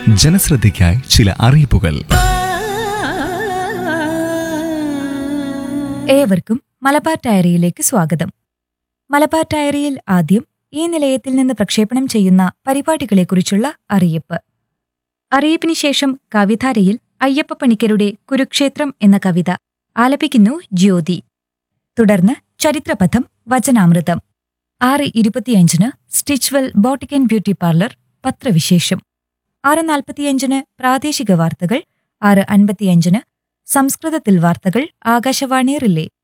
ജനശ്രദ്ധയ്ക്കായി ചില അറിയിപ്പുകൾ ഏവർക്കും മലബാർ ഡയറിയിലേക്ക് സ്വാഗതം മലബാർ ഡയറിയിൽ ആദ്യം ഈ നിലയത്തിൽ നിന്ന് പ്രക്ഷേപണം ചെയ്യുന്ന പരിപാടികളെക്കുറിച്ചുള്ള അറിയിപ്പ് അറിയിപ്പിന് ശേഷം കവിധാരയിൽ അയ്യപ്പ പണിക്കരുടെ കുരുക്ഷേത്രം എന്ന കവിത ആലപിക്കുന്നു ജ്യോതി തുടർന്ന് ചരിത്രപഥം വചനാമൃതം ആറ് ഇരുപത്തിയഞ്ചിന് Stitchwell boutique and beauty parlour പത്രവിശേഷം ആറ് നാൽപ്പത്തിയഞ്ചിന് പ്രാദേശിക വാർത്തകൾ ആറ് അൻപത്തിയഞ്ചിന് സംസ്കൃതത്തിൽ വാർത്തകൾ ആകാശവാണി റിലേ